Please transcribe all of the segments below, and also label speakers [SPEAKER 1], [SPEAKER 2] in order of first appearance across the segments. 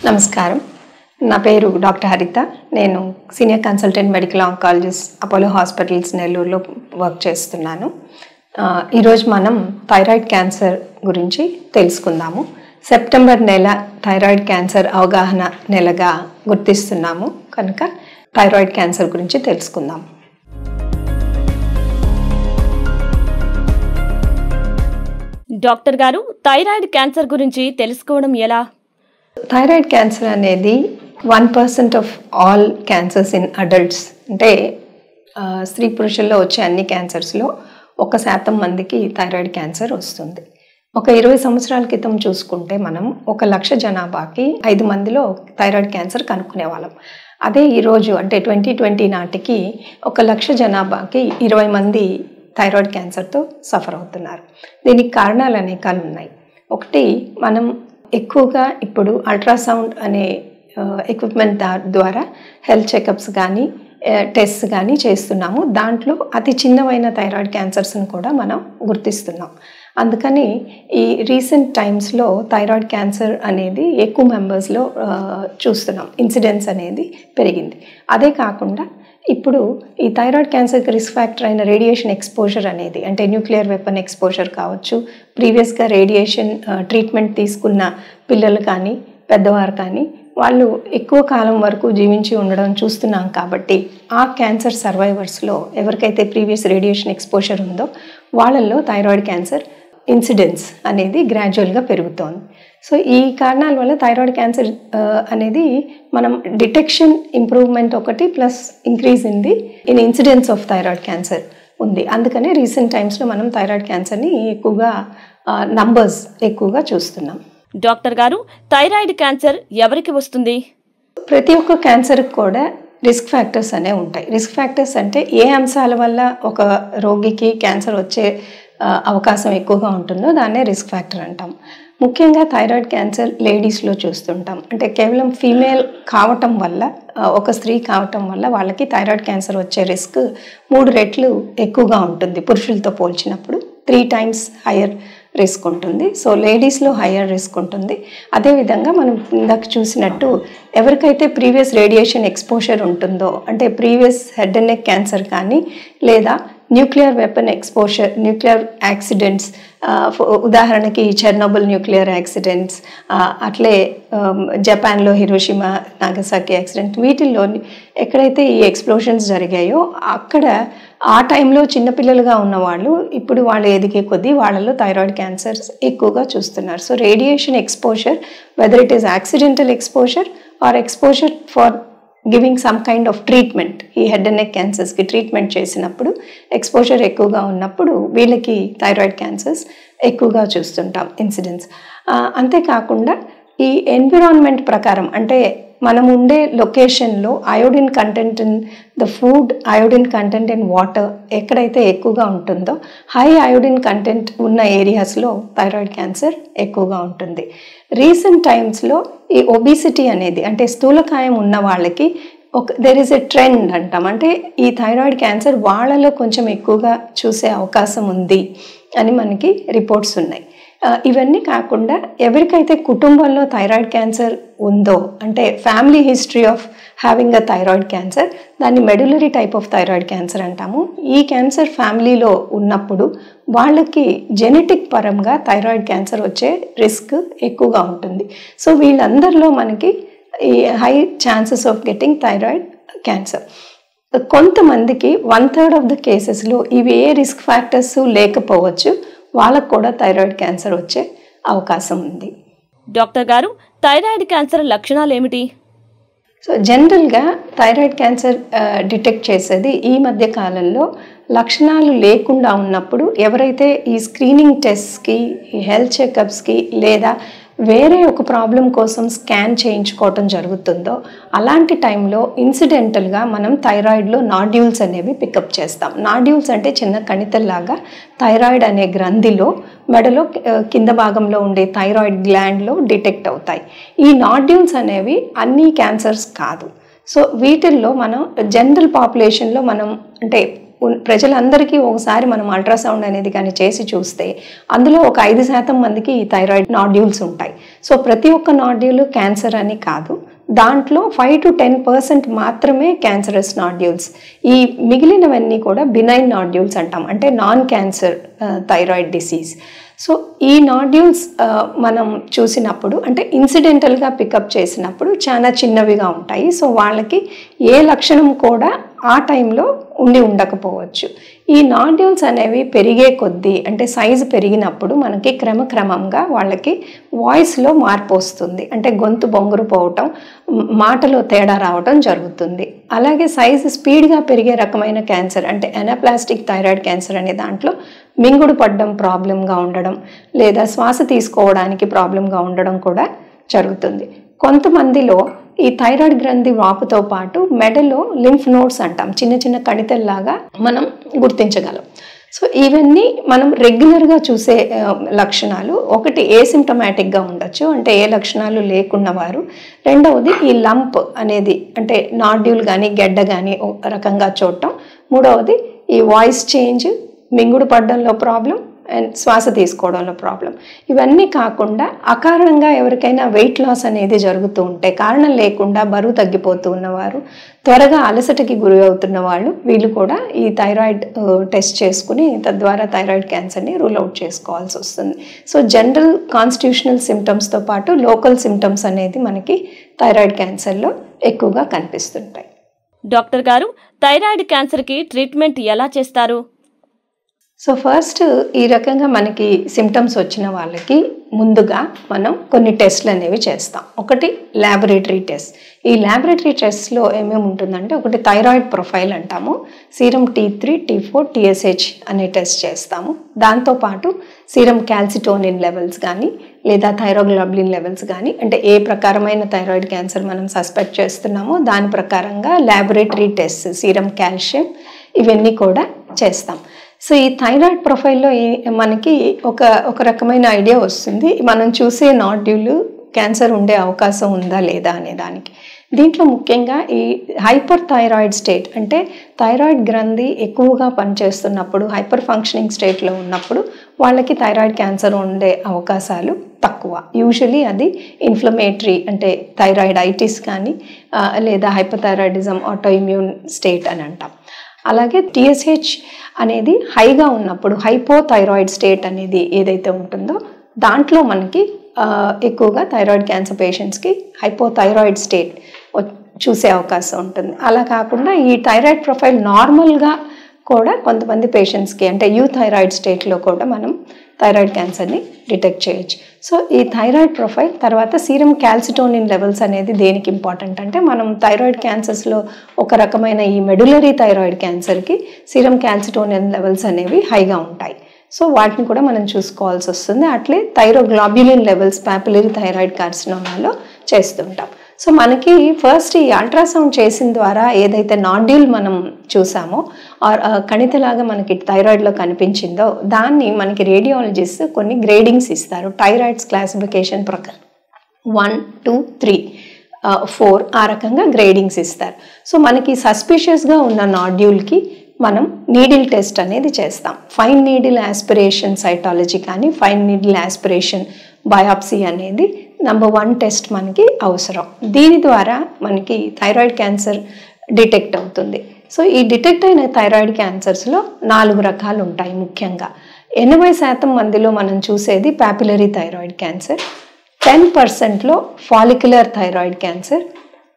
[SPEAKER 1] నమస్కారం నా పేరు డాక్టర్ హరిత నేను senior consultant medical oncologist Apollo hospitals నెల్లూరులో వర్క్ చేస్తున్నాను ఆ, ఈరోజు మనం థైరాయిడ్ క్యాన్సర్ గురించి తెలుసుకుందాము సెప్టెంబర్ నెల థైరాయిడ్ క్యాన్సర్ అవగాహన నెలగా గుర్తిస్తున్నాము కనుక థైరాయిడ్ క్యాన్సర్ గురించి తెలుసుకుందాం
[SPEAKER 2] డాక్టర్ గారు థైరాయిడ్ క్యాన్సర్ గురించి తెలుసుకోవడం ఎలా
[SPEAKER 1] థైరాయిడ్ క్యాన్సర్ అనేది one percent of all cancers in adults అంటే ఆ, స్త్రీ పురుషుల్లో వచ్చే అన్ని క్యాన్సర్స్లో ఒక శాతం మందికి థైరాయిడ్ క్యాన్సర్ వస్తుంది ఒక ఇరవై సంవత్సరాల క్రితం చూసుకుంటే మనం ఒక లక్ష జనాభాకి ఐదు మందిలో థైరాయిడ్ క్యాన్సర్ కనుక్కునే వాళ్ళం అదే ఈరోజు అంటే ట్వంటీ ట్వంటీ నాటికి ఒక లక్ష జనాభాకి ఇరవై మంది థైరాయిడ్ క్యాన్సర్తో సఫర్ అవుతున్నారు దీనికి కారణాలు అనేకాలు ఉన్నాయి ఒకటి మనం ఎక్కువగా ఇప్పుడు అల్ట్రాసౌండ్ అనే ఎక్విప్మెంట్ ద్వారా హెల్త్ చెకప్స్ కానీ టెస్ట్ కానీ చేస్తున్నాము దాంట్లో అతి చిన్నవైన థైరాయిడ్ క్యాన్సర్స్ని కూడా మనం గుర్తిస్తున్నాం అందుకని ఈ రీసెంట్ టైమ్స్లో థైరాయిడ్ క్యాన్సర్ అనేది ఎక్కువ మెంబర్స్లో చూస్తున్నాం ఇన్సిడెన్స్ అనేది పెరిగింది అదే కాకుండా ఇప్పుడు ఈ థైరాయిడ్ క్యాన్సర్కి రిస్క్ ఫ్యాక్టర్ అయిన రేడియేషన్ ఎక్స్పోజర్ అనేది అంటే న్యూక్లియర్ వెపన్ ఎక్స్పోజర్ కావచ్చు ప్రీవియస్గా రేడియేషన్ ట్రీట్మెంట్ తీసుకున్న పిల్లలు కానీ పెద్దవారు కానీ వాళ్ళు ఎక్కువ కాలం వరకు జీవించి ఉండడం చూస్తున్నాం కాబట్టి ఆ క్యాన్సర్ సర్వైవర్స్లో ఎవరికైతే ప్రీవియస్ రేడియేషన్ ఎక్స్పోజర్ ఉందో వాళ్ళల్లో థైరాయిడ్ క్యాన్సర్ ఇన్సిడెన్స్ అనేది గ్రాడ్యువల్గా పెరుగుతోంది సో ఈ కారణాల వల్ల థైరాయిడ్ క్యాన్సర్ అనేది మనం డిటెక్షన్ ఇంప్రూవ్మెంట్ ఒకటి plus increase in the in incidence of thyroid cancer ఉంది అందుకనే రీసెంట్ టైమ్స్లో మనం థైరాయిడ్ క్యాన్సర్ని ఎక్కువగా నంబర్స్ ఎక్కువగా చూస్తున్నాం
[SPEAKER 2] డాక్టర్ గారు థైరాయిడ్ క్యాన్సర్ ఎవరికి వస్తుంది
[SPEAKER 1] ప్రతి ఒక్క క్యాన్సర్కి కూడా రిస్క్ ఫ్యాక్టర్స్ అనేవి ఉంటాయి రిస్క్ ఫ్యాక్టర్స్ అంటే ఏ అంశాల వల్ల ఒక రోగికి క్యాన్సర్ వచ్చే ఆ, అవకాశం ఎక్కువగా ఉంటుందో దాన్నే రిస్క్ ఫ్యాక్టర్ అంటాం ముఖ్యంగా థైరాయిడ్ క్యాన్సర్ లేడీస్లో చూస్తుంటాం అంటే కేవలం ఫీమేల్ కావటం వల్ల ఆ, ఒక స్త్రీ కావటం వల్ల వాళ్ళకి థైరాయిడ్ క్యాన్సర్ వచ్చే రిస్క్ మూడు రెట్లు ఎక్కువగా ఉంటుంది పురుషులతో పోల్చినప్పుడు త్రీ టైమ్స్ హయ్యర్ రిస్క్ ఉంటుంది సో లేడీస్లో హయ్యర్ రిస్క్ ఉంటుంది అదేవిధంగా మనం ఇందాక చూసినట్టు ఎవరికైతే ప్రీవియస్ రేడియేషన్ ఎక్స్పోజర్ ఉంటుందో అంటే previous head and neck cancer కానీ లేదా nuclear weapon exposure nuclear accidents ఉదాహరణకి చెర్నోబుల్ న్యూక్లియర్ యాక్సిడెంట్స్ అట్లే ఆమ్, జపాన్లో హిరోషిమా నాగసాకి యాక్సిడెంట్ వీటిల్లో ఎక్కడైతే ఈ ఎక్స్ప్లోషన్స్ జరిగాయో అక్కడ ఆ టైంలో చిన్నపిల్లలుగా ఉన్నవాళ్ళు ఇప్పుడు వాళ్ళు ఎదిగే కొద్దీ వాళ్ళలో థైరాయిడ్ క్యాన్సర్స్ ఎక్కువగా చూస్తున్నారు so radiation exposure whether it is accidental exposure or exposure for giving some kind of treatment ఈ హెడ్ అండ్ నెక్ క్యాన్సర్స్కి ట్రీట్మెంట్ చేసినప్పుడు ఎక్స్పోజర్ ఎక్కువగా ఉన్నప్పుడు వీళ్ళకి థైరాయిడ్ క్యాన్సర్స్ ఎక్కువగా చూస్తుంటాం ఇన్సిడెంట్స్ అంతేకాకుండా ఈ ఎన్విరాన్మెంట్ ప్రకారం అంటే మనం ఉండే లొకేషన్లో iodine content in the food iodine content in water ఎక్కడైతే ఎక్కువగా ఉంటుందో హై అయోడిన్ కంటెంట్ ఉన్న ఏరియాస్లో థైరాయిడ్ క్యాన్సర్ ఎక్కువగా ఉంటుంది రీసెంట్ టైమ్స్లో ఈ ఒబిసిటీ అనేది అంటే స్థూలకాయం ఉన్న వాళ్ళకి ఒక దెర్ ఇస్ ఎ ట్రెండ్ అంటాం అంటే ఈ థైరాయిడ్ క్యాన్సర్ వాళ్ళలో కొంచెం ఎక్కువగా చూసే అవకాశం ఉంది అని మనకి రిపోర్ట్స్ ఉన్నాయి ఆ, ఇవన్నీ కాకుండా ఎవరికైతే కుటుంబంలో థైరాయిడ్ క్యాన్సర్ ఉందో అంటే family history of having a thyroid cancer దాన్ని medullary type of thyroid cancer అంటాము ఈ క్యాన్సర్ ఫ్యామిలీలో ఉన్నప్పుడు వాళ్ళకి జెనెటిక్ పరంగా థైరాయిడ్ క్యాన్సర్ వచ్చే రిస్క్ ఎక్కువగా ఉంటుంది సో వీళ్ళందరిలో మనకి ఈ high chances of getting thyroid cancer కొంతమందికి వన్ థర్డ్ ఆఫ్ ద కేసెస్లో ఇవి ఏ రిస్క్ ఫ్యాక్టర్స్ లేకపోవచ్చు వాళ్ళకు కూడా థైరాయిడ్ క్యాన్సర్ వచ్చే అవకాశం ఉంది
[SPEAKER 2] డాక్టర్ గారు థైరాయిడ్ క్యాన్సర్ లక్షణాలు ఏమిటి
[SPEAKER 1] సో జనరల్గా థైరాయిడ్ క్యాన్సర్ డిటెక్ట్ చేసేది ఈ మధ్య కాలంలో లక్షణాలు లేకుండా ఉన్నప్పుడు ఎవరైతే ఈ స్క్రీనింగ్ టెస్ట్కి ఈ హెల్త్ చెకప్స్కి లేదా వేరే ఒక ప్రాబ్లం కోసం స్కాన్ చేయించుకోవటం జరుగుతుందో అలాంటి టైంలో ఇన్సిడెంటల్గా మనం థైరాయిడ్లో నాడ్యూల్స్ అనేవి పికప్ చేస్తాం నాడ్యూల్స్ అంటే చిన్న కణితల్లాగా థైరాయిడ్ అనే గ్రంథిలో మెడలో ఆ, కింద భాగంలో ఉండే థైరాయిడ్ గ్లాండ్లో డిటెక్ట్ అవుతాయి ఈ నాడ్యూల్స్ అనేవి అన్ని క్యాన్సర్స్ కాదు సో వీటిల్లో మనం జనరల్ పాపులేషన్లో మనం అంటే ఉన్- ప్రజలందరికీ ఒకసారి మనం అల్ట్రాసౌండ్ అనేది కానీ చేసి చూస్తే అందులో ఒక ఐదు శాతం మందికి ఈ థైరాయిడ్ నాడ్యూల్స్ ఉంటాయి సో ప్రతి ఒక్క నాడ్యూల్ క్యాన్సర్ అని కాదు దాంట్లో ఫైవ్ టు టెన్ పర్సెంట్ మాత్రమే క్యాన్సరస్ నాడ్యూల్స్ ఈ మిగిలినవన్నీ కూడా బినైన్ నాడ్యూల్స్ అంటాం అంటే non cancer thyroid disease so ఈ నాడ్యూల్స్ మనం చూసినప్పుడు అంటే ఇన్సిడెంటల్గా పికప్ చేసినప్పుడు చాలా చిన్నవిగా ఉంటాయి సో వాళ్ళకి ఏ లక్షణం కూడా ఆ టైంలో ఉండి ఉండకపోవచ్చు ఈ నాడ్యూల్స్ అనేవి పెరిగే కొద్దీ అంటే సైజు పెరిగినప్పుడు మనకి క్రమక్రమంగా వాళ్ళకి వాయిస్లో మార్పు వస్తుంది అంటే గొంతు బొంగురు పోవటం మ్, మాటలో తేడా రావటం జరుగుతుంది అలాగే సైజు స్పీడ్గా పెరిగే రకమైన క్యాన్సర్ అంటే ఎనాప్లాస్టిక్ థైరాయిడ్ క్యాన్సర్ అనే దాంట్లో మింగుడు పడ్డం ప్రాబ్లంగా ఉండడం లేదా శ్వాస తీసుకోవడానికి ప్రాబ్లంగా ఉండడం కూడా జరుగుతుంది కొంతమందిలో ఈ థైరాయిడ్ గ్రంథి వాపుతో పాటు మెడలో లింఫ్ నోడ్స్ అంటాం చిన్న చిన్న కణితల్లాగా మనం గుర్తించగలం సో ఇవన్నీ మనం రెగ్యులర్గా చూసే ఆ, లక్షణాలు ఒకటి ఏసిమ్టమాటిక్గా ఉండొచ్చు అంటే ఏ లక్షణాలు లేకున్న వారు రెండవది ఈ లంప్ అనేది అంటే నాడ్యూల్ కానీ గెడ్డ కానీ ఒక రకంగా చూడటం మూడవది ఈ వాయిస్ చేంజ్ మింగుడు పడడంలో ప్రాబ్లం అండ్ శ్వాస తీసుకోవడంలో ప్రాబ్లం ఇవన్నీ కాకుండా అకారణంగా ఎవరికైనా వెయిట్ లాస్ అనేది జరుగుతూ ఉంటే కారణం లేకుండా బరువు తగ్గిపోతూ ఉన్నవారు త్వరగా అలసటకి గురి అవుతున్న వాళ్ళు వీళ్ళు కూడా ఈ థైరాయిడ్ టెస్ట్ చేసుకుని తద్వారా థైరాయిడ్ క్యాన్సర్ని రూల్ అవుట్ చేసుకోవాల్సి వస్తుంది సో జనరల్ కాన్స్టిట్యూషనల్ సిమ్టమ్స్తో పాటు లోకల్ సిమ్టమ్స్ అనేది మనకి థైరాయిడ్ క్యాన్సర్లో ఎక్కువగా కనిపిస్తుంటాయి
[SPEAKER 2] డాక్టర్ గారు థైరాయిడ్ క్యాన్సర్కి ట్రీట్మెంట్ ఎలా చేస్తారు
[SPEAKER 1] సో ఫస్ట్ ఈ రకంగా మనకి సిమ్టమ్స్ వచ్చిన వాళ్ళకి ముందుగా మనం కొన్ని టెస్ట్లు అనేవి చేస్తాం ఒకటి ల్యాబొరేటరీ టెస్ట్ ఈ ల్యాబొరేటరీ టెస్ట్లో ఏమేమి ఉంటుందంటే ఒకటి థైరాయిడ్ ప్రొఫైల్ అంటాము serum T three T four TSH అనే టెస్ట్ చేస్తాము దాంతోపాటు సీరం క్యాల్సిటోనిన్ లెవెల్స్ కానీ లేదా థైరోగ్లోబ్లిన్ లెవెల్స్ కానీ అంటే ఏ ప్రకారమైన థైరాయిడ్ క్యాన్సర్ మనం సస్పెక్ట్ చేస్తున్నామో దాని ప్రకారంగా ల్యాబొరేటరీ టెస్ట్ సీరం కాల్షియం ఇవన్నీ కూడా చేస్తాం సో ఈ థైరాయిడ్ ప్రొఫైల్లో ఈ- మనకి ఒక ఒక రకమైన ఐడియా వస్తుంది మనం చూసే నాడ్యూల్ క్యాన్సర్ ఉండే అవకాశం ఉందా లేదా అనే దానికి దీంట్లో ముఖ్యంగా ఈ హైపర్ థైరాయిడ్ స్టేట్ అంటే థైరాయిడ్ గ్రంథి ఎక్కువగా పనిచేస్తున్నప్పుడు హైపర్ ఫంక్షనింగ్ స్టేట్లో ఉన్నప్పుడు వాళ్ళకి థైరాయిడ్ క్యాన్సర్ ఉండే అవకాశాలు తక్కువ యూజువలీ అది ఇన్ఫ్లమేటరీ అంటే థైరాయిడ్ ఐటిస్ కానీ ఆ, లేదా హైపర్ ఆటో ఇమ్యూన్ స్టేట్ అని అంటాం అలాగే టిఎస్హెచ్ అనేది హైగా ఉన్నప్పుడు హైపోథైరాయిడ్ స్టేట్ అనేది ఏదైతే ఉంటుందో దాంట్లో మనకి ఆ, ఎక్కువగా థైరాయిడ్ క్యాన్సర్ పేషెంట్స్కి హైపోథైరాయిడ్ స్టేట్ చూసే అవకాశం ఉంటుంది అలా కాకుండా ఈ థైరాయిడ్ ప్రొఫైల్ నార్మల్గా కూడా కొంతమంది పేషెంట్స్కి అంటే యూ థైరాయిడ్ స్టేట్లో కూడా మనం థైరాయిడ్ క్యాన్సర్ని డిటెక్ట్ చేయొచ్చు సో ఈ థైరాయిడ్ ప్రొఫైల్ తర్వాత సీరం క్యాల్సిటోనిన్ లెవెల్స్ అనేది దేనికి ఇంపార్టెంట్ అంటే మనం థైరాయిడ్ క్యాన్సర్స్లో ఒక రకమైన ఈ మెడులరీ థైరాయిడ్ క్యాన్సర్కి సీరం క్యాల్సిటోనిన్ లెవెల్స్ అనేవి హైగా ఉంటాయి సో వాటిని కూడా మనం చూసుకోవాల్సి వస్తుంది అట్లే థైరోగ్లాబ్యులిన్ లెవెల్స్ పాపులరీ థైరాయిడ్ కార్సినోమాలో చేస్తుంటాం సో మనకి ఫస్ట్ ఈ అల్ట్రాసౌండ్ చేసిన ద్వారా ఏదైతే నాడ్యూల్ మనం చూసామో ఆర్ కణితలాగా మనకి థైరాయిడ్లో కనిపించిందో దాన్ని మనకి రేడియాలజిస్ట్ కొన్ని గ్రేడింగ్స్ ఇస్తారు థైరాయిడ్స్ క్లాసిఫికేషన్ ప్రకారం వన్ టూ త్రీ ఫోర్ ఆ rకంగా గ్రేడింగ్స్ ఇస్తారు సో మనకి సస్పిషియస్గా ఉన్న నాడ్యూల్కి మనం నీడిల్ టెస్ట్ అనేది చేస్తాం ఫైన్ నీడిల్ ఆస్పిరేషన్ సైటాలజీ కానీ ఫైన్ నీడిల్ ఆస్పిరేషన్ బయాప్సీ అనేది నంబర్ వన్ టెస్ట్ మనకి అవసరం దీని ద్వారా మనకి థైరాయిడ్ క్యాన్సర్ డిటెక్ట్ అవుతుంది సో ఈ డిటెక్ట్ అయిన థైరాయిడ్ క్యాన్సర్స్లో నాలుగు రకాలు ఉంటాయి ముఖ్యంగా ఎనభై శాతం మందిలో మనం చూసేది పాపులరీ థైరాయిడ్ క్యాన్సర్ టెన్ పర్సెంట్లో ఫాలిక్యులర్ థైరాయిడ్ క్యాన్సర్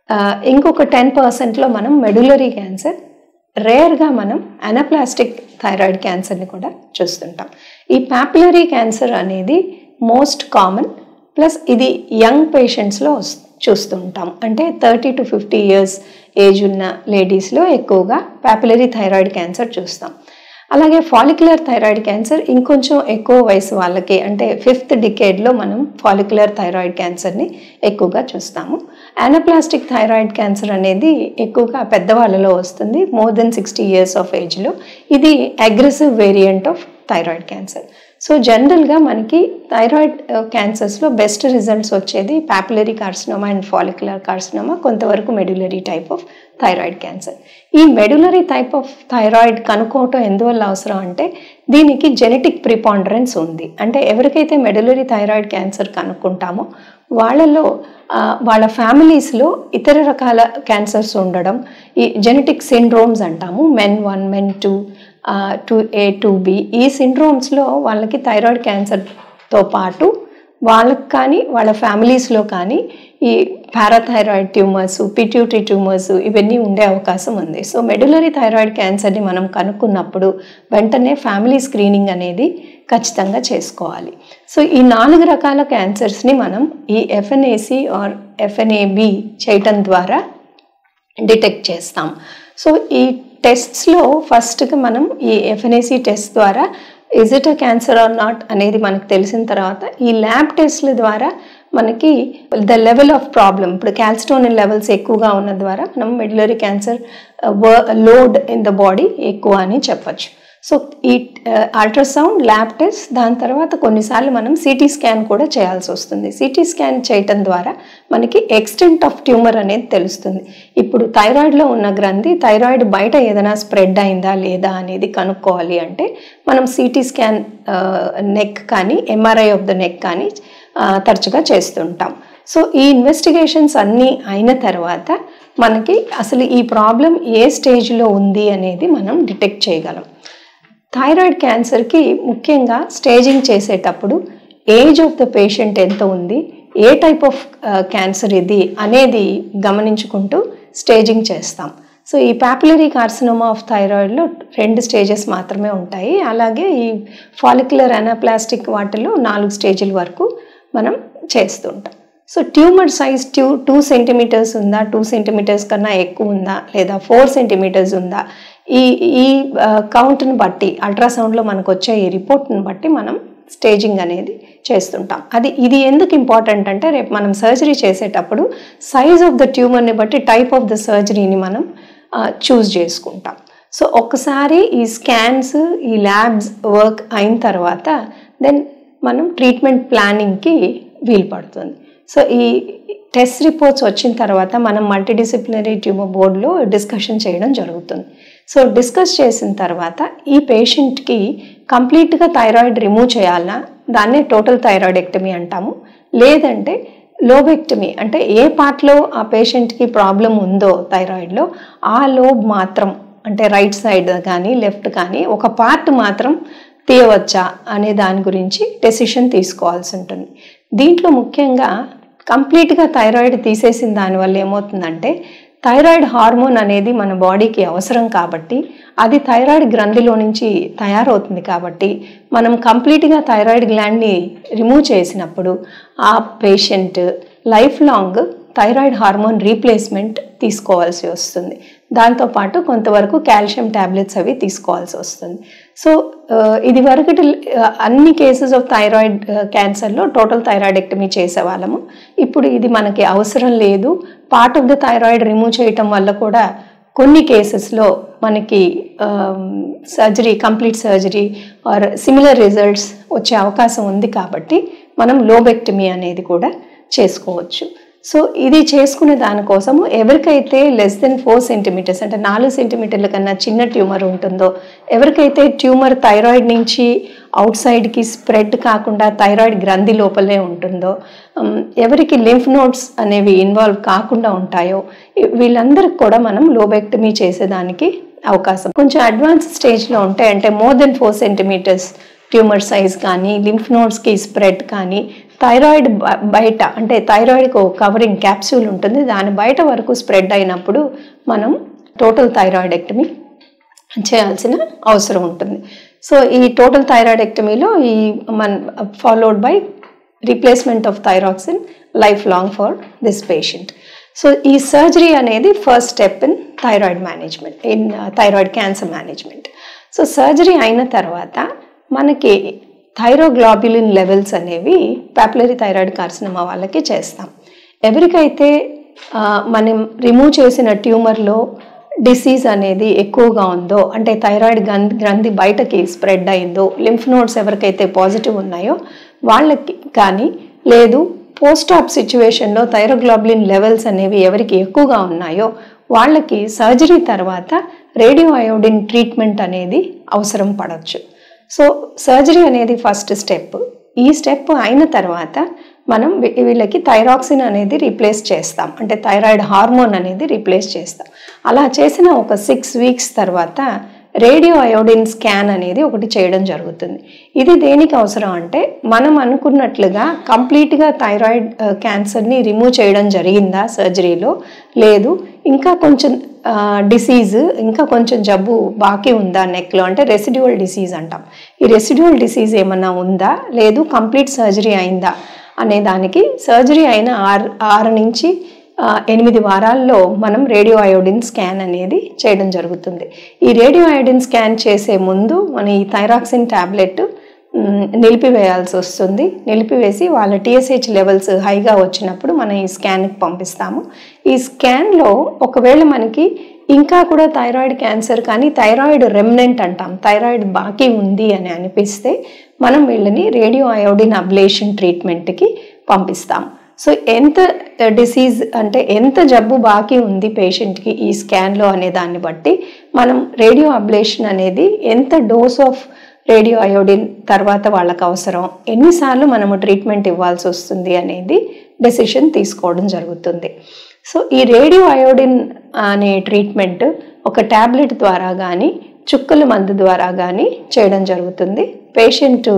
[SPEAKER 1] ఇంకొక టెన్ పర్సెంట్లో మనం మెడులరీ క్యాన్సర్ రేర్గా మనం అనప్లాస్టిక్ థైరాయిడ్ క్యాన్సర్ని కూడా చూస్తుంటాం ఈ పాపులరీ క్యాన్సర్ అనేది మోస్ట్ కామన్ ప్లస్ ఇది యంగ్ పేషెంట్స్లో చూస్తుంటాం అంటే thirty to fifty years age ఉన్న లేడీస్లో ఎక్కువగా పాపులరీ థైరాయిడ్ క్యాన్సర్ చూస్తాం అలాగే ఫాలిక్యులర్ థైరాయిడ్ క్యాన్సర్ ఇంకొంచెం ఎక్కువ వయసు వాళ్ళకి అంటే ఫిఫ్త్ డికేడ్లో మనం ఫాలిక్యులర్ థైరాయిడ్ క్యాన్సర్ని ఎక్కువగా చూస్తాము యానప్లాస్టిక్ థైరాయిడ్ క్యాన్సర్ అనేది ఎక్కువగా పెద్దవాళ్ళలో వస్తుంది more then sixty years of ఏజ్లో ఇది aggressive variant of thyroid cancer so జనరల్గా మనకి థైరాయిడ్ క్యాన్సర్స్లో బెస్ట్ రిజల్ట్స్ వచ్చేది papillary carcinoma and follicular carcinoma కొంతవరకు medullary type of thyroid cancer ఈ మెడ్యులరీ టైప్ ఆఫ్ థైరాయిడ్ కనుక్కోవటం ఎందువల్ల అవసరం అంటే దీనికి జెనెటిక్ ప్రిపాండరెన్స్ ఉంది అంటే ఎవరికైతే మెడ్యులరీ థైరాయిడ్ క్యాన్సర్ కనుక్కుంటామో వాళ్ళలో ఆ, వాళ్ళ ఫ్యామిలీస్లో ఇతర రకాల క్యాన్సర్స్ ఉండడం ఈ జెనెటిక్ సిండ్రోమ్స్ అంటాము MEN one MEN two two A two B ఈ సిండ్రోమ్స్లో వాళ్ళకి థైరాయిడ్ క్యాన్సర్తో పాటు వాళ్ళకి కానీ వాళ్ళ ఫ్యామిలీస్లో కానీ ఈ పారాథైరాయిడ్ ట్యూమర్స్ పిట్యూటరీ ట్యూమర్స్ ఇవన్నీ ఉండే అవకాశం ఉంది సో మెడ్యులరీ థైరాయిడ్ క్యాన్సర్ని మనం కనుక్కున్నప్పుడు వెంటనే ఫ్యామిలీ స్క్రీనింగ్ అనేది ఖచ్చితంగా చేసుకోవాలి సో ఈ నాలుగు రకాల క్యాన్సర్స్ని మనం ఈ ఎఫ్ఎన్ఏసి ఆర్ ఎఫ్ఎన్ఏబి చేయటం ద్వారా డిటెక్ట్ చేస్తాం సో ఈ టెస్ట్స్లో ఫస్ట్గా మనం ఈ ఎఫ్ఎన్ఏసి టెస్ట్ ద్వారా is it a cancer or not అనేది మనకు తెలిసిన తర్వాత ఈ ల్యాబ్ టెస్ట్ల ద్వారా మనకి ద లెవెల్ ఆఫ్ ప్రాబ్లమ్ ఇప్పుడు క్యాల్స్టోనిన్ లెవెల్స్ ఎక్కువగా ఉన్న ద్వారా మనం medullary cancer load in the body ఎక్కువ అని చెప్పచ్చు సో ఈ అల్ట్రాసౌండ్ ల్యాబ్ టెస్ట్ దాని తర్వాత కొన్నిసార్లు మనం సిటీ స్కాన్ కూడా చేయాల్సి వస్తుంది సిటీ స్కాన్ చేయటం ద్వారా మనకి ఎక్స్టెంట్ ఆఫ్ ట్యూమర్ అనేది తెలుస్తుంది ఇప్పుడు థైరాయిడ్లో ఉన్న గ్రంథి థైరాయిడ్ బయట ఏదైనా స్ప్రెడ్ అయిందా లేదా అనేది కనుక్కోవాలి అంటే మనం సిటీ స్కాన్ నెక్ కానీ ఎంఆర్ఐ ఆఫ్ ద నెక్ కానీ ఆ, తరచుగా చేస్తుంటాం సో ఈ ఇన్వెస్టిగేషన్స్ అన్నీ అయిన తర్వాత మనకి అసలు ఈ ప్రాబ్లం ఏ స్టేజ్లో ఉంది అనేది మనం డిటెక్ట్ చేయగలం థైరాయిడ్ క్యాన్సర్కి ముఖ్యంగా స్టేజింగ్ చేసేటప్పుడు ఏజ్ ఆఫ్ ద పేషెంట్ ఎంత ఉంది ఏ టైప్ ఆఫ్ క్యాన్సర్ ఇది అనేది గమనించుకుంటూ స్టేజింగ్ చేస్తాం సో ఈ పాపులరీ కార్సినోమా ఆఫ్ థైరాయిడ్లో రెండు స్టేజెస్ మాత్రమే ఉంటాయి అలాగే ఈ ఫాలిక్యులర్ అనాప్లాస్టిక్ వాటిలో నాలుగు స్టేజ్ల వరకు మనం చేస్తుంటాం సో ట్యూమర్ సైజ్ ట్యూ టూ సెంటీమీటర్స్ ఉందా టూ సెంటీమీటర్స్ కన్నా ఎక్కువ ఉందా లేదా ఫోర్ సెంటీమీటర్స్ ఉందా ఈ ఈ కౌంట్ని బట్టి అల్ట్రాసౌండ్లో మనకు వచ్చే ఈ రిపోర్ట్ని బట్టి మనం స్టేజింగ్ అనేది చేస్తుంటాం అది ఇది ఎందుకు ఇంపార్టెంట్ అంటే రేపు మనం సర్జరీ చేసేటప్పుడు సైజ్ ఆఫ్ ద ట్యూమర్ని బట్టి టైప్ ఆఫ్ ద సర్జరీని మనం చూస్ చేసుకుంటాం సో ఒక్కసారి ఈ స్కాన్స్ ఈ ల్యాబ్స్ వర్క్ అయిన తర్వాత దెన్ మనం ట్రీట్మెంట్ ప్లానింగ్కి వీలు పడుతుంది సో ఈ టెస్ట్ రిపోర్ట్స్ వచ్చిన తర్వాత మనం మల్టీడిసిప్లినరీ ట్యూమర్ బోర్డులో డిస్కషన్ చేయడం జరుగుతుంది సో డిస్కస్ చేసిన తర్వాత ఈ పేషెంట్కి కంప్లీట్గా థైరాయిడ్ రిమూవ్ చేయాలన్నా దాన్నే టోటల్ థైరాయిడెక్టమీ అంటాము లేదంటే లోబెక్టమీ అంటే ఏ పార్ట్లో ఆ పేషెంట్కి ప్రాబ్లం ఉందో థైరాయిడ్లో ఆ లోబ్ మాత్రం అంటే రైట్ సైడ్ కానీ లెఫ్ట్ కానీ ఒక పార్ట్ మాత్రం తీయవచ్చా అనే దాని గురించి డెసిషన్ తీసుకోవాల్సి ఉంటుంది దీంట్లో ముఖ్యంగా కంప్లీట్గా థైరాయిడ్ తీసేసిన దానివల్ల ఏమవుతుందంటే థైరాయిడ్ హార్మోన్ అనేది మన బాడీకి అవసరం కాబట్టి అది థైరాయిడ్ గ్రంథిలో నుంచి తయారవుతుంది కాబట్టి మనం కంప్లీట్గా థైరాయిడ్ గ్లాండ్ని రిమూవ్ చేసినప్పుడు ఆ patient life long thyroid hormone replacement తీసుకోవాల్సి వస్తుంది దాంతోపాటు కొంతవరకు కాల్షియం ట్యాబ్లెట్స్ అవి తీసుకోవాల్సి వస్తుంది సో ఇది వరకు అన్ని కేసెస్ ఆఫ్ థైరాయిడ్ క్యాన్సర్లో టోటల్ థైరాయిడెక్టమీ చేసేవాళ్ళము ఇప్పుడు ఇది మనకి అవసరం లేదు part of the thyroid remove చేయటం వల్ల కూడా కొన్ని కేసెస్లో మనకి surgery complete surgery or similar results వచ్చే అవకాశం ఉంది కాబట్టి మనం లోబెక్టమీ అనేది కూడా చేసుకోవచ్చు సో ఇది చేసుకునే దానికోసము ఎవరికైతే లెస్ దెన్ ఫోర్ సెంటీమీటర్స్ అంటే నాలుగు సెంటీమీటర్ల కన్నా చిన్న ట్యూమర్ ఉంటుందో ఎవరికైతే ట్యూమర్ థైరాయిడ్ నుంచి అవుట్ సైడ్కి స్ప్రెడ్ కాకుండా థైరాయిడ్ గ్రంథి లోపలే ఉంటుందో ఎవరికి లింఫ్ నోట్స్ అనేవి ఇన్వాల్వ్ కాకుండా ఉంటాయో వీళ్ళందరికి కూడా మనం లోబెక్టమీ చేసేదానికి అవకాశం కొంచెం అడ్వాన్స్ స్టేజ్లో ఉంటాయి అంటే more than four centimetres tumour size కానీ లింఫ్ నోడ్స్కి స్ప్రెడ్ కానీ థైరాయిడ్ బయట అంటే థైరాయిడ్కి ఒక కవరింగ్ క్యాప్సూల్ ఉంటుంది దాని బయట వరకు స్ప్రెడ్ అయినప్పుడు మనం టోటల్ థైరాయిడెక్టమీ చేయాల్సిన అవసరం ఉంటుంది సో ఈ టోటల్ థైరాయిడెక్టమీలో ఈ మన followed by replacement of thyroxine life long for this patient so ఈ సర్జరీ అనేది first step in thyroid management in thyroid cancer management so surgery అయిన తర్వాత మనకి థైరోగ్లాబ్యులిన్ లెవెల్స్ అనేవి పాపులరీ థైరాయిడ్ కార్సినమా వాళ్ళకి చేస్తాం ఎవరికైతే మనం రిమూవ్ చేసిన ట్యూమర్లో డిసీజ్ అనేది ఎక్కువగా ఉందో అంటే థైరాయిడ్ గ్రంథి గ్రంథి బయటకి స్ప్రెడ్ అయిందో లింఫ్ నోడ్స్ ఎవరికైతే పాజిటివ్ ఉన్నాయో వాళ్ళకి కానీ లేదు పోస్ట్ ఆప్ సిచ్యువేషన్లో థైరోగ్లోబులిన్ లెవెల్స్ అనేవి ఎవరికి ఎక్కువగా ఉన్నాయో వాళ్ళకి సర్జరీ తర్వాత రేడియో అయోడిన్ ట్రీట్మెంట్ అనేది అవసరం పడవచ్చు సో సర్జరీ అనేది ఫస్ట్ స్టెప్ ఈ స్టెప్ అయిన తర్వాత మనం వీ- వీళ్ళకి థైరాక్సిన్ అనేది రీప్లేస్ చేస్తాం అంటే థైరాయిడ్ హార్మోన్ అనేది రీప్లేస్ చేస్తాం అలా చేసిన ఒక సిక్స్ వీక్స్ తర్వాత రేడియో అయోడిన్ స్కాన్ అనేది ఒకటి చేయడం జరుగుతుంది ఇది దేనికి అవసరం అంటే మనం అనుకున్నట్లుగా కంప్లీట్గా థైరాయిడ్ ఆ, క్యాన్సర్ని రిమూవ్ చేయడం జరిగిందా సర్జరీలో లేదు ఇంకా కొంచెం డిసీజ్ ఇంకా కొంచెం జబ్బు బాకీ ఉందా నెక్లో అంటే రెసిడ్యువల్ డిసీజ్ అంటాం ఈ రెసిడ్యువల్ డిసీజ్ ఏమన్నా ఉందా లేదు కంప్లీట్ సర్జరీ అయిందా అనే దానికి సర్జరీ అయిన ఆరు ఆరు నుంచి ఆ, ఎనిమిది వారాల్లో మనం రేడియో అయోడిన్ స్కాన్ అనేది చేయడం జరుగుతుంది ఈ రేడియో అయోడిన్ స్కాన్ చేసే ముందు మన ఈ థైరాక్సిన్ ట్యాబ్లెట్ మ్, నిలిపివేయాల్సి వస్తుంది నిలిపివేసి వాళ్ళ టీఎస్హెచ్ లెవెల్స్ హైగా వచ్చినప్పుడు మనం ఈ స్కాన్కి పంపిస్తాము ఈ స్కాన్లో ఒకవేళ మనకి ఇంకా కూడా థైరాయిడ్ క్యాన్సర్ కానీ థైరాయిడ్ రెమ్నెంట్ అంటాం థైరాయిడ్ బాకీ ఉంది అని అనిపిస్తే మనం వీళ్ళని రేడియో అయోడిన్ అబ్లేషన్ ట్రీట్మెంట్కి పంపిస్తాం సో ఎంత డిసీజ్ అంటే ఎంత జబ్బు బాకీ ఉంది పేషెంట్కి ఈ స్కాన్లో అనే దాన్ని బట్టి మనం రేడియో అబ్లేషన్ అనేది ఎంత డోస్ ఆఫ్ రేడియో అయోడిన్ తర్వాత వాళ్ళకి అవసరం ఎన్నిసార్లు మనము ట్రీట్మెంట్ ఇవ్వాల్సి వస్తుంది అనేది డెసిషన్ తీసుకోవడం జరుగుతుంది సో ఈ రేడియో అయోడిన్ అనే ట్రీట్మెంట్ ఒక ట్యాబ్లెట్ ద్వారా కానీ చుక్కల మందు ద్వారా కానీ చేయడం జరుగుతుంది పేషెంట్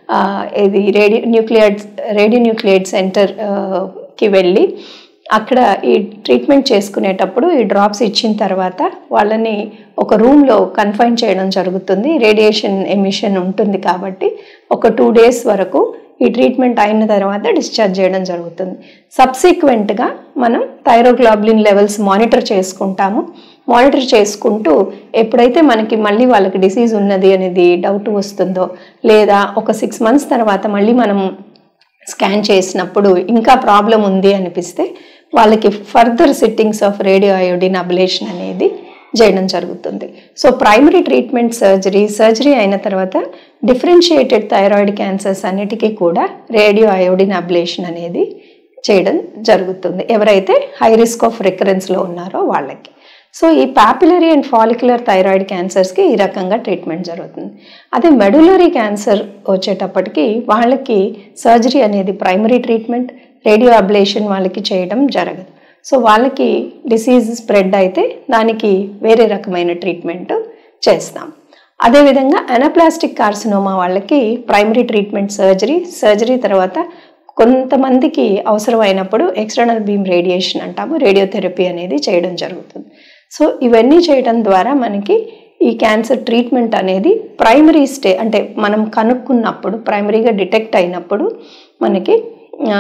[SPEAKER 1] ఇది రేడియో న్యూక్లియర్ రేడియో న్యూక్లియర్ సెంటర్కి వెళ్ళి అక్కడ ఈ ట్రీట్మెంట్ చేసుకునేటప్పుడు ఈ డ్రాప్స్ ఇచ్చిన తర్వాత వాళ్ళని ఒక రూమ్లో కన్ఫైన్ చేయడం జరుగుతుంది రేడియేషన్ ఎమిషన్ ఉంటుంది కాబట్టి ఒక టూ డేస్ వరకు ఈ ట్రీట్మెంట్ అయిన తర్వాత డిశ్చార్జ్ చేయడం జరుగుతుంది సబ్సిక్వెంట్గా మనం థైరోగ్లాబులిన్ లెవెల్స్ మానిటర్ చేసుకుంటాము మానిటర్ చేసుకుంటూ ఎప్పుడైతే మనకి మళ్ళీ వాళ్ళకి డిసీజ్ ఉన్నది అనేది డౌట్ వస్తుందో లేదా ఒక సిక్స్ మంత్స్ తర్వాత మళ్ళీ మనం స్కాన్ చేసినప్పుడు ఇంకా ప్రాబ్లం ఉంది అనిపిస్తే వాళ్ళకి further sittings of radio iodine ablation అనేది చేయడం జరుగుతుంది so primary treatment surgery surgery అయిన తర్వాత డిఫరెన్షియేటెడ్ థైరాయిడ్ క్యాన్సర్స్ అన్నిటికీ కూడా రేడియో అయోడిన్ అబ్లేషన్ అనేది చేయడం జరుగుతుంది ఎవరైతే హై రిస్క్ ఆఫ్ రికరెన్స్లో ఉన్నారో వాళ్ళకి సో ఈ పాపులరీ అండ్ ఫాలిక్యులర్ థైరాయిడ్ క్యాన్సర్స్కి ఈ రకంగా ట్రీట్మెంట్ జరుగుతుంది అదే మెడులరీ క్యాన్సర్ వచ్చేటప్పటికి వాళ్ళకి సర్జరీ అనేది ప్రైమరీ ట్రీట్మెంట్ రేడియో అబ్లేషన్ వాళ్ళకి చేయడం జరగదు సో వాళ్ళకి డిసీజ్ స్ప్రెడ్ అయితే దానికి వేరే రకమైన ట్రీట్మెంట్ చేస్తాం అదేవిధంగా అనప్లాస్టిక్ కార్సినోమా వాళ్ళకి ప్రైమరీ ట్రీట్మెంట్ సర్జరీ సర్జరీ తర్వాత కొంతమందికి అవసరమైనప్పుడు ఎక్స్టర్నల్ బీమ్ రేడియేషన్ అంటాము రేడియోథెరపీ అనేది చేయడం జరుగుతుంది సో ఇవన్నీ చేయడం ద్వారా మనకి ఈ క్యాన్సర్ ట్రీట్మెంట్ అనేది ప్రైమరీ స్టే అంటే మనం కనుక్కున్నప్పుడు ప్రైమరీగా డిటెక్ట్ అయినప్పుడు మనకి ఆ,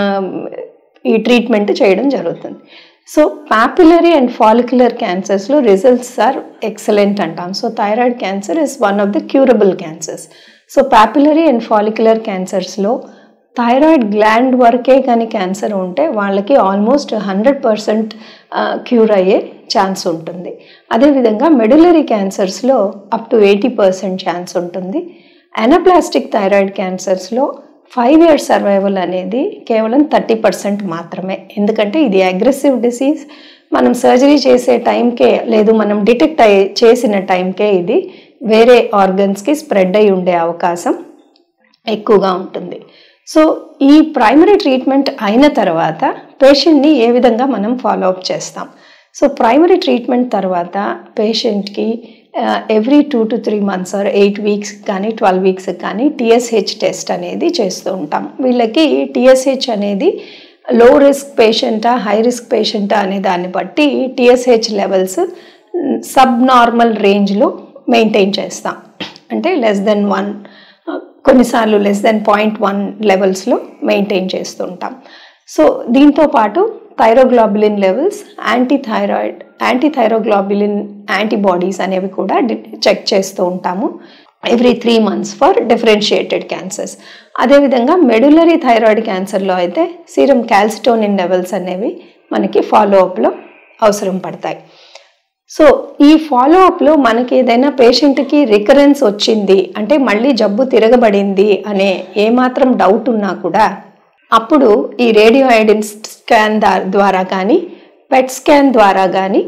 [SPEAKER 1] ఈ ట్రీట్మెంట్ చేయడం జరుగుతుంది సో పాపులరీ అండ్ ఫాలిక్యులర్ క్యాన్సర్స్లో రిజల్ట్స్ ఆర్ ఎక్సలెంట్ అంటాం so thyroid cancer is one of the curable cancers so papillary and follicular క్యాన్సర్స్లో థైరాయిడ్ గ్లాండ్ వరకే కానీ క్యాన్సర్ ఉంటే వాళ్ళకి ఆల్మోస్ట్ హండ్రెడ్ పర్సెంట్ క్యూర్ అయ్యే ఛాన్స్ ఉంటుంది అదేవిధంగా మెడులరీ క్యాన్సర్స్లో up to eighty percent chance ఉంటుంది అనప్లాస్టిక్ థైరాయిడ్ క్యాన్సర్స్లో ఫైవ్ ఇయర్స్ సర్వైవల్ అనేది కేవలం థర్టీ పర్సెంట్ మాత్రమే ఎందుకంటే ఇది అగ్రెసివ్ డిసీజ్ మనం సర్జరీ చేసే టైంకే లేదు మనం డిటెక్ట్ అయ్యే చేసిన టైంకే ఇది వేరే ఆర్గన్స్కి స్ప్రెడ్ అయి ఉండే అవకాశం ఎక్కువగా ఉంటుంది సో ఈ ప్రైమరీ ట్రీట్మెంట్ అయిన తర్వాత పేషెంట్ని ఏ విధంగా మనం ఫాలో అప్ చేస్తాం సో ప్రైమరీ ట్రీట్మెంట్ తర్వాత పేషెంట్కి every two to three months or eight weeks కానీ ట్వెల్వ్ వీక్స్ కానీ టీఎస్హెచ్ టెస్ట్ అనేది చేస్తూ ఉంటాం వీళ్ళకి టీఎస్హెచ్ అనేది లో రిస్క్ పేషెంటా హై రిస్క్ పేషెంటా అనే దాన్ని బట్టి టీఎస్హెచ్ లెవెల్స్ సబ్ నార్మల్ రేంజ్లో మెయింటైన్ చేస్తాం అంటే లెస్ దెన్ వన్ కొన్నిసార్లు లెస్ దెన్ పాయింట్ వన్ లెవెల్స్లో మెయింటైన్ చేస్తుంటాం సో దీంతో పాటు thyroglobulin levels anti thyroid anti thyroglobulin antibodies అనేవి కూడా చెక్ చేస్తూ ఉంటాము every three months for differentiated cancers అదేవిధంగా మెడులరీ థైరాయిడ్ క్యాన్సర్లో అయితే సీరం క్యాల్సిటోనిన్ లెవెల్స్ అనేవి మనకి ఫాలో అప్లో అవసరం పడతాయి సో ఈ ఫాలో అప్లో మనకి ఏదైనా పేషెంట్కి రికరెన్స్ వచ్చింది అంటే మళ్ళీ జబ్బు తిరగబడింది అనే ఏమాత్రం డౌట్ ఉన్నా కూడా అప్పుడు ఈ రేడియో ఐడిన్ స్కాన్ ద్వారా కానీ పెట్ స్కాన్ ద్వారా కానీ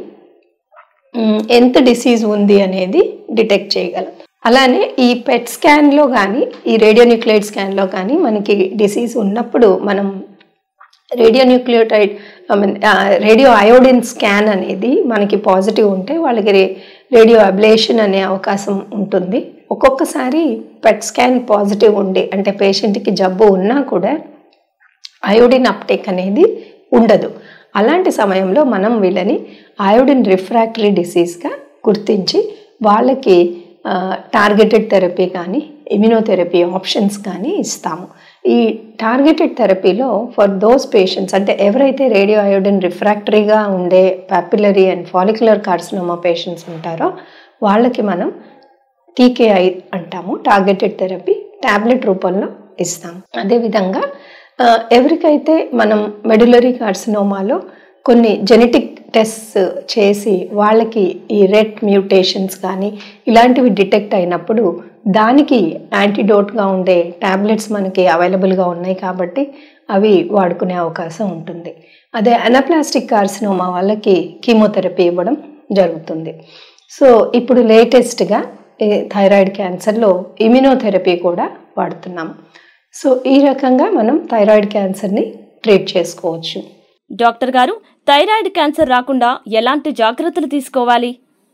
[SPEAKER 1] ఎంత డిసీజ్ ఉంది అనేది డిటెక్ట్ చేయగలం అలానే ఈ పెట్ స్కాన్లో కానీ ఈ రేడియో న్యూక్లియైడ్ స్కాన్లో కానీ మనకి డిసీజ్ ఉన్నప్పుడు మనం radio nucleotide I mean radio iodine scan అనేది మనకి పాజిటివ్ ఉంటే వాళ్ళకి రేడియో అబ్లేషన్ అనే అవకాశం ఉంటుంది ఒక్కొక్కసారి పెట్ స్కాన్ పాజిటివ్ ఉండి అంటే పేషెంట్కి జబ్బు ఉన్నా కూడా అయోడిన్ అప్టేక్ అనేది ఉండదు అలాంటి సమయంలో మనం వీళ్ళని అయోడిన్ రిఫ్రాక్టరీ డిసీజ్గా గుర్తించి వాళ్ళకి టార్గెటెడ్ థెరపీ కానీ ఇమ్యునోథెరపీ ఆప్షన్స్ కానీ ఇస్తాము ఈ టార్గెటెడ్ థెరపీలో ఫర్ దోస్ పేషెంట్స్ అంటే ఎవరైతే రేడియో అయోడిన్ రిఫ్రాక్టరీగా ఉండే papillary and follicular carcinoma patients ఉంటారో వాళ్ళకి మనం టీకేఐ అంటాము టార్గెటెడ్ థెరపీ టాబ్లెట్ రూపంలో ఇస్తాం అదేవిధంగా ఎవరికైతే మనం మెడులరీ కార్సినోమాలో కొన్ని జెనెటిక్ టెస్ట్ చేసి వాళ్ళకి ఈ రెట్ మ్యూటేషన్స్ కానీ ఇలాంటివి డిటెక్ట్ అయినప్పుడు దానికి యాంటీడోట్గా ఉండే ట్యాబ్లెట్స్ మనకి అవైలబుల్గా ఉన్నాయి కాబట్టి అవి వాడుకునే అవకాశం ఉంటుంది అదే అనప్లాస్టిక్ కార్సినోమా వాళ్ళకి కీమోథెరపీ ఇవ్వడం జరుగుతుంది సో ఇప్పుడు లేటెస్ట్గా థైరాయిడ్ క్యాన్సర్లో ఇమ్యునోథెరపీ కూడా వాడుతున్నాము సో ఈ రకంగా మనం థైరాయిడ్ క్యాన్సర్ని ట్రీట్ చేసుకోవచ్చు
[SPEAKER 2] డాక్టర్ గారు థైరాయిడ్ క్యాన్సర్ రాకుండా ఎలాంటి జాగ్రత్తలు తీసుకోవాలి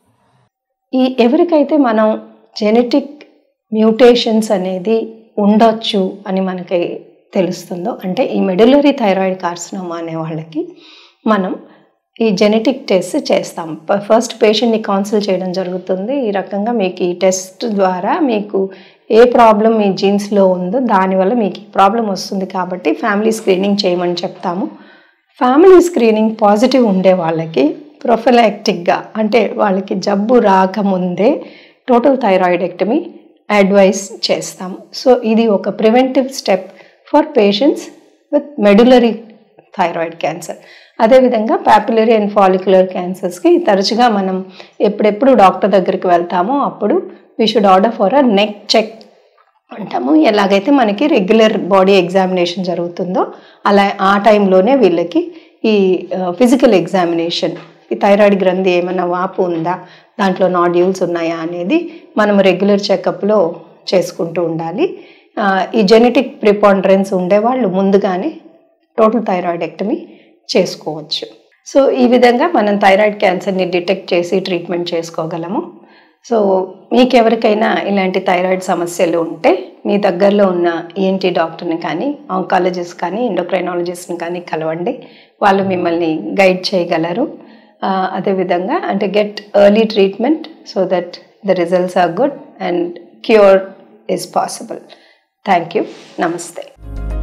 [SPEAKER 1] ఈ ఎవరికైతే మనం జెనెటిక్ మ్యూటేషన్స్ అనేది ఉండొచ్చు అని మనకి తెలుస్తుందో అంటే ఈ మెడులరీ థైరాయిడ్ కార్సినోమా అనే వాళ్ళకి మనం ఈ జెనెటిక్ టెస్ట్ చేస్తాం ఫస్ట్ పేషెంట్ని కౌన్సిల్ చేయడం జరుగుతుంది ఈ రకంగా మీకు ఈ టెస్ట్ ద్వారా మీకు ఏ ప్రాబ్లం మీ జీన్స్లో ఉందో దానివల్ల మీకు ఈ ప్రాబ్లం వస్తుంది కాబట్టి ఫ్యామిలీ స్క్రీనింగ్ చేయమని చెప్తాము ఫ్యామిలీ స్క్రీనింగ్ పాజిటివ్ ఉండే వాళ్ళకి ప్రొఫిలాక్టిక్గా అంటే వాళ్ళకి జబ్బు రాకముందే టోటల్ థైరాయిడెక్టమీ అడ్వైస్ చేస్తాం సో ఇది ఒక preventive step for patients with medullary thyroid cancer అదేవిధంగా పాపులరీ అండ్ ఫాలిక్యులర్ క్యాన్సర్స్కి తరచుగా మనం ఎప్పుడెప్పుడు డాక్టర్ దగ్గరికి వెళ్తామో అప్పుడు we should order for a neck check అంటాము ఎలాగైతే మనకి రెగ్యులర్ బాడీ ఎగ్జామినేషన్ జరుగుతుందో అలా ఆ టైంలోనే వీళ్ళకి ఈ ఫిజికల్ ఎగ్జామినేషన్ ఈ థైరాయిడ్ గ్రంథి ఏమైనా వాపు ఉందా దాంట్లో నాడ్యూల్స్ ఉన్నాయా అనేది మనం రెగ్యులర్ చెకప్లో చేసుకుంటూ ఉండాలి ఈ జెనెటిక్ ప్రిపాండరెన్స్ ఉండేవాళ్ళు ముందుగానే టోటల్ థైరాయిడెక్టమీ చేసుకోవచ్చు సో ఈ విధంగా మనం థైరాయిడ్ క్యాన్సర్ని డిటెక్ట్ చేసి ట్రీట్మెంట్ చేసుకోగలము సో మీకెవరికైనా ఇలాంటి థైరాయిడ్ సమస్యలు ఉంటే మీ దగ్గరలో ఉన్న ఈఎన్టీ డాక్టర్ని కానీ ఆంకాలజిస్ట్ కానీ ఎండోక్రైనాలజిస్ట్ని కానీ కలవండి వాళ్ళు మిమ్మల్ని గైడ్ చేయగలరు అదేవిధంగా అంటే get early treatment so that the results are good and cure is possible thank you నమస్తే